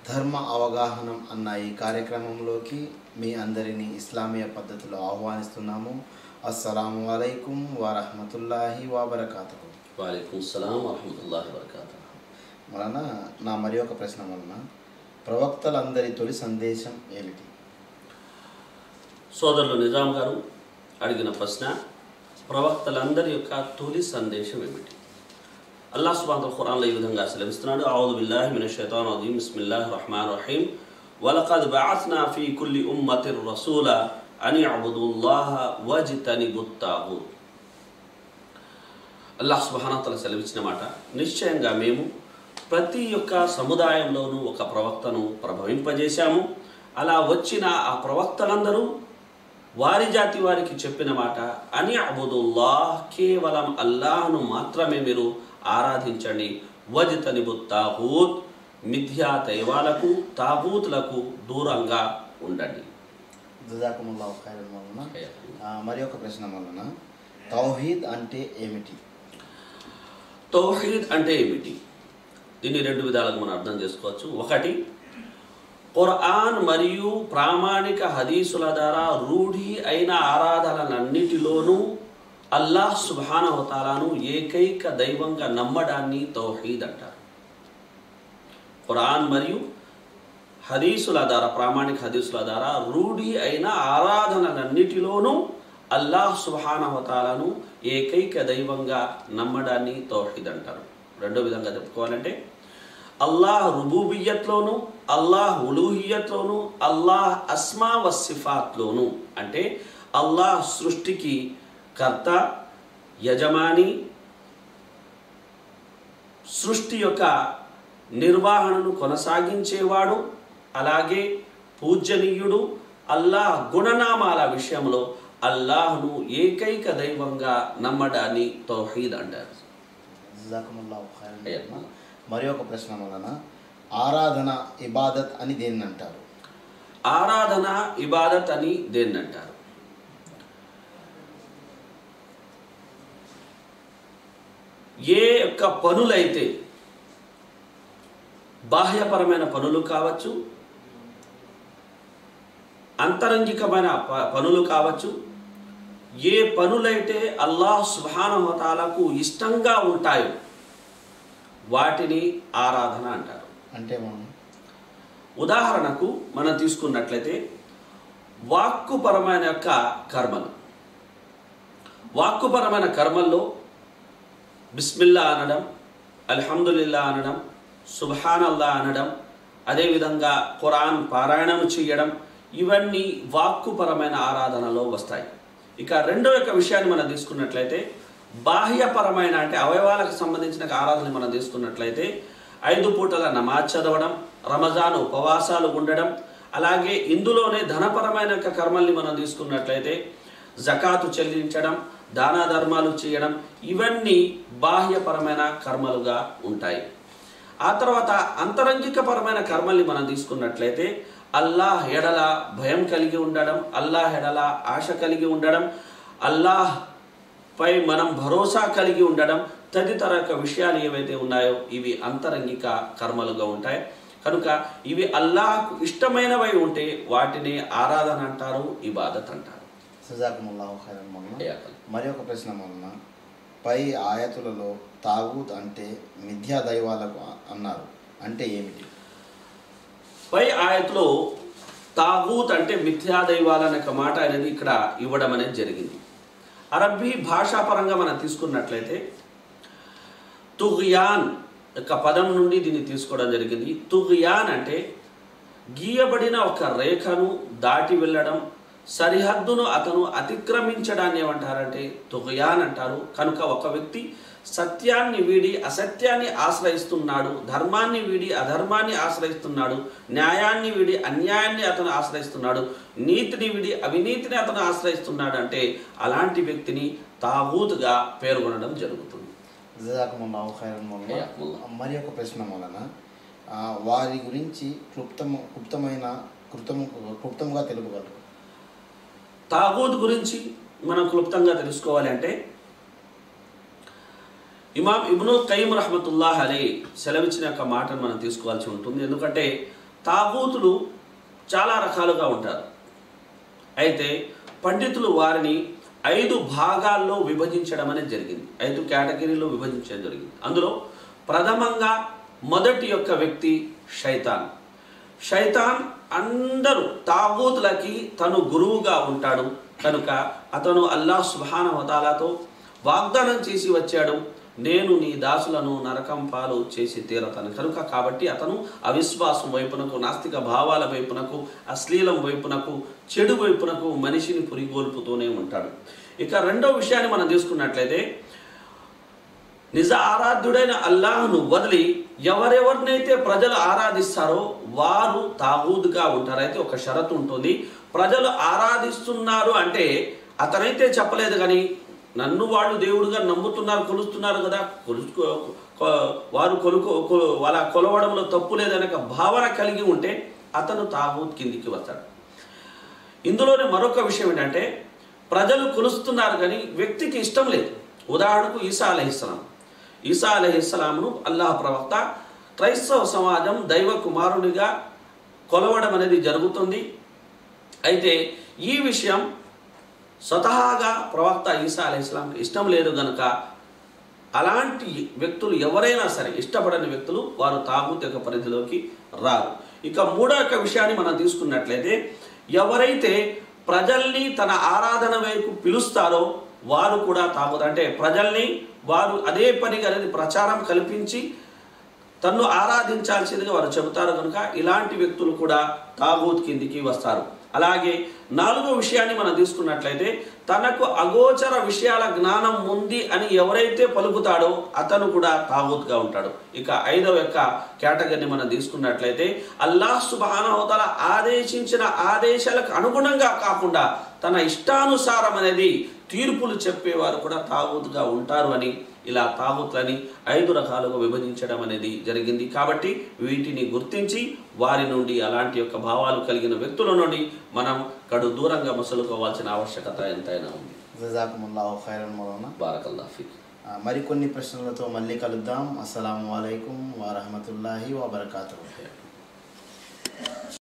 ధర్మ అవగాహనం అన్న ఈ కార్యక్రమంలోకి మీ అందరినీ ఇస్లామీయ పద్ధతిలో ఆహ్వానిస్తున్నాము అస్సలాము అలైకుం వరహమతుల్లాహి వబర్కాతుహు వాలేకుం సలాం వరహమతుల్లాహి వబర్కాతుహు వలన నా మరి ఒక ప్రశ్న వలన ప్రవక్తలందరి తొలి సందేశం ఏమిటి సోదరులు నిజాం గారు అడిగిన ప్రశ్న ప్రవక్తలందరి యొక్క తొలి సందేశం ఏమిటి అల్లాహ్ సుబాన్ ఖురాన్లో ఈ విధంగా సెలవిస్తున్నాడు ఆవుదు బిల్లాహి మిన షైతాన్ అదీం బిస్మిల్లాహి రహమాన్ రహీం వలకద్ బఅత్నా ఫీ కుల్లి ఉమ్మతిర్ రసూల అని అబుదుల్లాహ వజ్తనిబుత్ తాగూత్ అల్లాహ్ సుబానతల సెలవిచ్చిన మాట నిశ్చయంగా మేము ప్రతి ఒక్క సముదాయంలోనూ ఒక ప్రవక్తను ప్రభవింపజేశాము అలా వచ్చిన ఆ ప్రవక్తలందరూ వారి జాతి వారికి చెప్పిన మాట అని అబుదుల్లాహ్ కేవలం అల్లాహ్ను మాత్రమే మీరు ఆరాధించండి వజ్తనిబు తాగూత్ మిథ్యా దైవాలకు తాగూతులకు దూరంగా ఉండండి జజాకుముల్లా ఖైరన్ వలన ఆ, మరి ఒక ప్రశ్న వలన తౌహీద్ అంటే ఏమిటి తౌహీద్ అంటే ఏమిటి దీన్ని రెండు విధాలుగా మనం అర్థం చేసుకోవచ్చు ఒకటి ఖుర్ఆన్ మరియు ప్రామాణిక హదీసుల ద్వారా రూఢి అయిన ఆరాధనలన్నిటిలోనూ అల్లాహ్ సుబానవతాలను ఏకైక దైవంగా నమ్మడాన్ని తౌహీద్ అంటారు ఖురాన్ మరియు హదీసుల ద్వారా ప్రామాణిక హదీసుల ద్వారా రూఢి అయిన ఆరాధనలన్నిటిలోనూ అల్లాహ్ సుబానవతాలను ఏకైక దైవంగా నమ్మడాన్ని తౌహీద్ అంటారు రెండో విధంగా చెప్పుకోవాలంటే అల్లాహ్ రుబూబియత్లోను అల్లాహ్ ఉలూహియత్లోను అల్లాహ్ అస్మా వసిఫాత్లోను అంటే అల్లాహ్ సృష్టికి కర్త యజమాని సృష్టి యొక్క నిర్వహణను కొనసాగించేవాడు అలాగే పూజనీయుడు అల్లాహ్ గుణనామాల విషయంలో అల్లాహ్ను ఏకైక దైవంగా నమ్మడాన్ని తౌహీద్ అంటారు జజాకుముల్లా ఖైరన్ అయ్యా. వలన మరి ఒక ప్రశ్న వలన ఆరాధన ఇబాదత్ అని దేన్ని అంటారు ఆరాధన ఇబాదత్ అని దేన్ని అంటారు ఏ యొక్క పనులైతే బాహ్యపరమైన పనులు కావచ్చు అంతరంగికమైన ప- పనులు కావచ్చు ఏ పనులైతే అల్లాహ్ సుభానమతాలకు ఇష్టంగా ఉంటాయో వాటిని ఆరాధన అంటారు అంటే మనం ఉదాహరణకు మనం తీసుకున్నట్లయితే వాక్కుపరమైన యొక్క కర్మలు వాక్కుపరమైన కర్మల్లో బిస్మిల్లా అనడం అల్హమ్దులిల్లా అనడం సుబ్హానల్లా అనడం అదేవిధంగా ఖురాన్ పారాయణం చేయడం ఇవన్నీ వాక్కుపరమైన ఆరాధనలో వస్తాయి ఇక రెండో యొక్క విషయాన్ని మనం తీసుకున్నట్లయితే బాహ్యపరమైన అంటే అవయవాలకు సంబంధించిన ఆరాధన మనం తీసుకున్నట్లయితే ఐదు పూటల నమాజ్ చదవడం రమజాన్ ఉపవాసాలు ఉండడం అలాగే ఇందులోనే ధనపరమైన యొక్క కర్మల్ని మనం తీసుకున్నట్లయితే జకాతు చెల్లించడం దాన ధర్మాలు చేయడం ఇవన్నీ బాహ్యపరమైన కర్మలుగా ఉంటాయి ఆ తర్వాత అంతరంగికపరమైన కర్మల్ని మనం తీసుకున్నట్లయితే అల్లాహ్ ఎడల భయం కలిగి ఉండడం అల్లాహ్ ఎడల ఆశ కలిగి ఉండడం అల్లాహ్ పై మనం భరోసా కలిగి ఉండడం తదితర యొక్క విషయాలు ఏవైతే ఉన్నాయో ఇవి అంతరంగిక కర్మలుగా ఉంటాయి కనుక ఇవి అల్లాహ్కు ఇష్టమైనవై ఉంటే వాటిని ఆరాధన అంటారు ఇబాదత్ అంటారు సజాకుముల్లా ఖైరన్ వలన అయ్యా. మరి ఒక ప్రశ్న వలన పై ఆయతులలో తాగూత్ అంటే మిథ్యా దైవాలకు అన్నారు అంటే ఏమిటి పై ఆయత్లో తాగూత్ అంటే మిథ్యా దైవాలనే ఒక మాట అనేది ఇక్కడ ఇవ్వడం అనేది జరిగింది అరబ్బీ భాషాపరంగా మనం తీసుకున్నట్లయితే తుగ్యాన్ యొక్క పదం నుండి దీన్ని తీసుకోవడం జరిగింది తుగ్యాన్ అంటే గీయబడిన ఒక రేఖను దాటి వెళ్ళడం సరిహద్దును అతను అతిక్రమించడాన్ని ఏమంటారంటే తుగయాన్ అంటారు కనుక ఒక వ్యక్తి సత్యాన్ని వీడి అసత్యాన్ని ఆశ్రయిస్తున్నాడు ధర్మాన్ని వీడి అధర్మాన్ని ఆశ్రయిస్తున్నాడు న్యాయాన్ని వీడి అన్యాయాన్ని అతను ఆశ్రయిస్తున్నాడు నీతిని వీడి అవినీతిని అతను ఆశ్రయిస్తున్నాడు అంటే అలాంటి వ్యక్తిని తాగూతుగా పేర్కొనడం జరుగుతుంది జజాకుముల్లా ఖైరన్ హయాకుముల్లా. వలన మరి ఒక ప్రశ్న వలన ఆ, వారి గురించి క్లుప్తము క్లుప్తమైన కృతము క్లుప్తముగా తెలుపగలరు తాగూత్ గురించి మనం క్లుప్తంగా తెలుసుకోవాలి అంటే ఇమాం ఇబ్నుల్ కయీం రహమతుల్లాహ్ అలీ సెలవిచ్చిన యొక్క మాటను మనం తీసుకోవాల్సి ఉంటుంది ఎందుకంటే తాగూతులు చాలా రకాలుగా ఉంటారు అయితే పండితులు వారిని ఐదు భాగాల్లో విభజించడం అనేది జరిగింది ఐదు కేటగిరీలో విభజించడం జరిగింది అందులో ప్రథమంగా మొదటి యొక్క వ్యక్తి శైతాన్ శైతాన్ అందరూ తాగూతులకి తను గురువుగా ఉంటాడు కనుక అతను అల్లాహ్ సుబ్హాన వతాలతో వాగ్దానం చేసి వచ్చాడు నేను నీ దాసులను నరకం పాలు చేసి తీరతాను కనుక కాబట్టి అతను అవిశ్వాసం వైపునకు నాస్తిక భావాల వైపునకు అశ్లీలం వైపునకు చెడు వైపునకు మనిషిని పురిగొల్పుతూనే ఉంటాడు ఇక రెండో విషయాన్ని మనం తీసుకున్నట్లయితే నిజ ఆరాధ్యుడైన అల్లాహ్ను వదిలి ఎవరెవరినైతే ప్రజలు ఆరాధిస్తారో వారు తాగూదుగా ఉంటారు అయితే ఒక షరతు ఉంటుంది ప్రజలు ఆరాధిస్తున్నారు అంటే అతనైతే చెప్పలేదు కానీ నన్ను వాళ్ళు దేవుడుగా నమ్ముతున్నారు కొలుస్తున్నారు కదా కొలుచుకో కొ- వారు కొలుకో కొ- వాళ్ళ కొలవడంలో తప్పు లేదనే ఒక భావన కలిగి ఉంటే అతను తాగూద్ కిందికి వస్తాడు ఇందులోనే మరొక విషయం ఏంటంటే ప్రజలు కొలుస్తున్నారు కానీ వ్యక్తికి ఇష్టం లేదు ఉదాహరణకు ఈసా అలహిస్సలాం ఈసా అలహిస్సలాంను అల్లాహ్ ప్రవక్త క్రైస్తవ సమాజం దైవ కుమారునిగా కొలవడం అనేది జరుగుతుంది అయితే ఈ విషయం స్వతహాగా ప్రవక్త ఈసా అలహిస్లాంకి ఇష్టం లేదు గనుక అలాంటి వ్యక్తులు ఎవరైనా సరే ఇష్టపడని వ్యక్తులు వారు తాగుతు యొక్క పరిధిలోకి రారు ఇక మూడో యొక్క విషయాన్ని మనం తీసుకున్నట్లయితే ఎవరైతే ప్రజల్ని తన ఆరాధన వైపు పిలుస్తారో వారు కూడా తాగుతు అంటే ప్రజల్ని వారు అదే పనిగా అనేది ప్రచారం కల్పించి తన్ను ఆరాధించాల్సిందిగా వారు చెబుతారు కనుక ఇలాంటి వ్యక్తులు కూడా తాగూత్ కిందికి వస్తారు అలాగే నాలుగో విషయాన్ని మనం తీసుకున్నట్లయితే తనకు అగోచర విషయాల జ్ఞానం ఉంది అని ఎవరైతే పలుకుతాడో అతను కూడా తాగూత్గా ఉంటాడు ఇక ఐదవ యొక్క కేటగిరీని మనం తీసుకున్నట్లయితే అల్లాహ్ సుబానవతల ఆదేశించిన ఆదేశాలకు అనుగుణంగా కాకుండా తన ఇష్టానుసారం అనేది తీర్పులు చెప్పేవారు కూడా తాగూతుగా ఉంటారు అని ఇలా తాగుతులని ఐదు రకాలుగా విభజించడం అనేది జరిగింది కాబట్టి వీటిని గుర్తించి వారి నుండి అలాంటి యొక్క భావాలు కలిగిన వ్యక్తుల నుండి మనం కడు దూరంగా మసలుకోవాల్సిన ఆవశ్యకత ఎంతైనా ఉంది జజాకుముల్లాహు ఖైరన్ మౌలానా బారకల్లా ఫీక్ ఆ, మరికొన్ని ప్రశ్నలతో మళ్ళీ కలుద్దాం అస్సలం అయికం వరహమతుల్లాహి వబర్కాతు